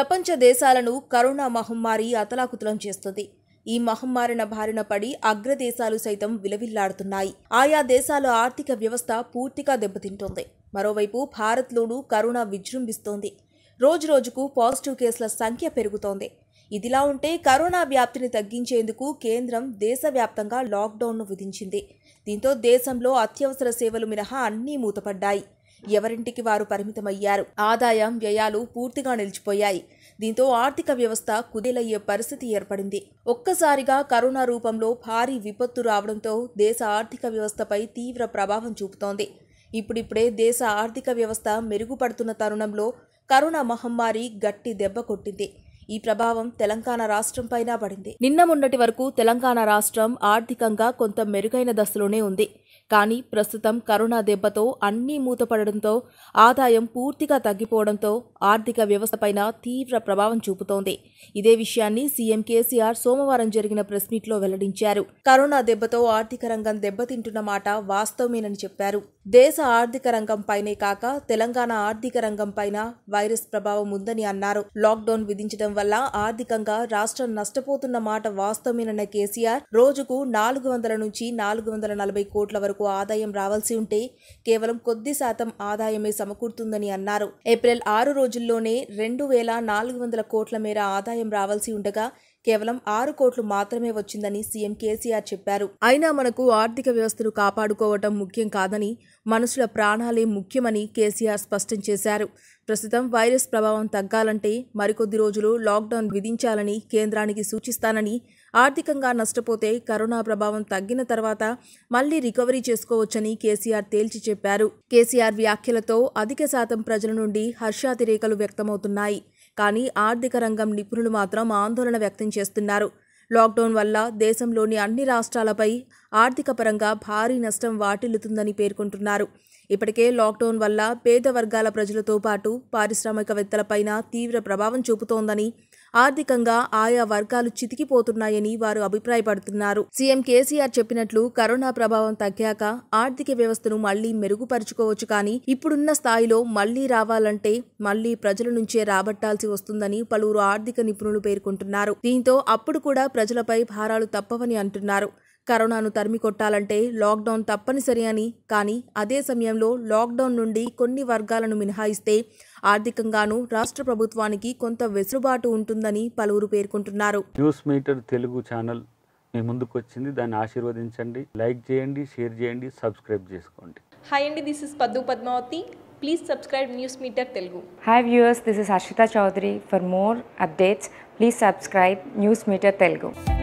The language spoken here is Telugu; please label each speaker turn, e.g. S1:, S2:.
S1: ప్రపంచ దేశాలను కరోనా మహమ్మారి అతలాకుతలం చేస్తుంది ఈ మహమ్మారిన బారిన పడి అగ్రదేశాలు సైతం విలవిల్లాడుతున్నాయి ఆయా దేశాల ఆర్థిక వ్యవస్థ పూర్తిగా దెబ్బతింటోంది మరోవైపు భారత్లోనూ కరోనా విజృంభిస్తోంది రోజురోజుకు పాజిటివ్ కేసుల సంఖ్య పెరుగుతోంది ఇదిలా ఉంటే కరోనా వ్యాప్తిని తగ్గించేందుకు కేంద్రం దేశవ్యాప్తంగా లాక్డౌన్ను విధించింది దీంతో దేశంలో అత్యవసర సేవలు మినహా అన్నీ మూతపడ్డాయి ఎవరింటికి వారు పరిమితమయ్యారు ఆదాయం వ్యయాలు పూర్తిగా నిలిచిపోయాయి దీంతో ఆర్థిక వ్యవస్థ కుదేలయ్యే పరిస్థితి ఏర్పడింది ఒక్కసారిగా కరోనా రూపంలో భారీ విపత్తు రావడంతో దేశ ఆర్థిక వ్యవస్థపై తీవ్ర ప్రభావం చూపుతోంది ఇప్పుడిప్పుడే దేశ ఆర్థిక వ్యవస్థ మెరుగుపడుతున్న తరుణంలో కరోనా మహమ్మారి గట్టి దెబ్బ కొట్టింది ఈ ప్రభావం తెలంగాణ రాష్ట్రంపైన పడింది నిన్న మొన్నటి వరకు తెలంగాణ రాష్ట్రం ఆర్థికంగా కొంత మెరుగైన దశలోనే ఉంది కానీ ప్రస్తుతం కరోనా దెబ్బతో అన్నీ మూతపడడంతో ఆదాయం పూర్తిగా తగ్గిపోవడంతో ఆర్థిక వ్యవస్థపైన తీవ్ర ప్రభావం చూపుతోంది ఇదే విషయాన్ని సీఎం కేసీఆర్ సోమవారం జరిగిన ప్రెస్ మీట్లో వెల్లడించారు కరోనా దెబ్బతో ఆర్థిక రంగం దెబ్బతింటున్న మాట వాస్తవమేనని చెప్పారు దేశ ఆర్థిక రంగం పైనే కాక తెలంగాణ ఆర్థిక రంగం పైన వైరస్ ప్రభావం ఉందని అన్నారు లాక్డౌన్ విధించడం వల్ల ఆర్థికంగా రాష్ట్రం నష్టపోతున్న మాట వాస్తవమేనన్న కేసీఆర్ రోజుకు నాలుగు వందల నుంచి నాలుగు వందల నలభై కోట్ల వరకు ఆదాయం రావాల్సి ఉంటే కేవలం కొద్ది శాతం ఆదాయమే సమకూరుతుందని అన్నారు ఏప్రిల్ ఆరు రోజుల్లోనే రెండు వేల నాలుగు వందల కోట్ల మేర ఆదాయం రావాల్సి ఉండగా కేవలం ఆరు కోట్లు మాత్రమే వచ్చిందని సీఎం కేసీఆర్ చెప్పారు అయినా మనకు ఆర్థిక వ్యవస్థను కాపాడుకోవటం ముఖ్యం కాదని మనుషుల ప్రాణాలే ముఖ్యమని కేసీఆర్ స్పష్టం చేశారు ప్రస్తుతం వైరస్ ప్రభావం తగ్గాలంటే మరికొద్ది రోజులు లాక్డౌన్ విధించాలని కేంద్రానికి సూచిస్తానని ఆర్థికంగా నష్టపోతే కరోనా ప్రభావం తగ్గిన తర్వాత మళ్లీ రికవరీ చేసుకోవచ్చని కేసీఆర్ తేల్చి చెప్పారు కేసీఆర్ వ్యాఖ్యలతో అధిక శాతం ప్రజల నుండి హర్షాతిరేకలు వ్యక్తమవుతున్నాయి కానీ ఆర్థిక రంగం నిపుణులు మాత్రం ఆందోళన వ్యక్తం చేస్తున్నారు లాక్డౌన్ వల్ల దేశంలోని అన్ని రాష్ట్రాలపై ఆర్థిక పరంగా భారీ నష్టం వాటిల్లుతుందని పేర్కొంటున్నారు ఇప్పటికే లాక్డౌన్ వల్ల పేద వర్గాల ప్రజలతో పాటు పారిశ్రామికవేత్తలపైన తీవ్ర ప్రభావం చూపుతోందని ఆర్థికంగా ఆయా వర్గాలు చితికిపోతున్నాయని వారు అభిప్రాయపడుతున్నారు సీఎం కేసీఆర్ చెప్పినట్లు కరోనా ప్రభావం తగ్గాక ఆర్థిక వ్యవస్థను మళ్లీ మెరుగుపరుచుకోవచ్చు కానీ ఇప్పుడున్న స్థాయిలో మళ్లీ రావాలంటే మళ్లీ ప్రజల నుంచే రాబట్టాల్సి వస్తుందని పలువురు ఆర్థిక నిపుణులు పేర్కొంటున్నారు దీంతో అప్పుడు కూడా ప్రజలపై భారాలు తప్పవని అంటున్నారు కరోనాను తరిమి కొట్టాలంటే లాక్డౌన్ తప్పనిసరి అని కానీ అదే సమయంలో లాక్డౌన్ నుండి కొన్ని వర్గాలను మినహాయిస్తే ఆర్థికంగానూ రాష్ట్ర ప్రభుత్వానికి కొంత వెసులుబాటు ఉంటుందని పలువురు పేర్కొంటున్నారు
S2: న్యూస్ మీటర్ తెలుగు ఛానల్ మీ ముందుకు వచ్చింది దాన్ని ఆశీర్వదించండి లైక్ చేయండి షేర్ చేయండి సబ్స్క్రైబ్ చేసుకోండి
S3: హాయ్ అండి this is Paddu Padmavati please subscribe News Meter Telugu
S4: Hi viewers, this is Ashita Chaudhary. For more updates, please subscribe News Meter Telugu.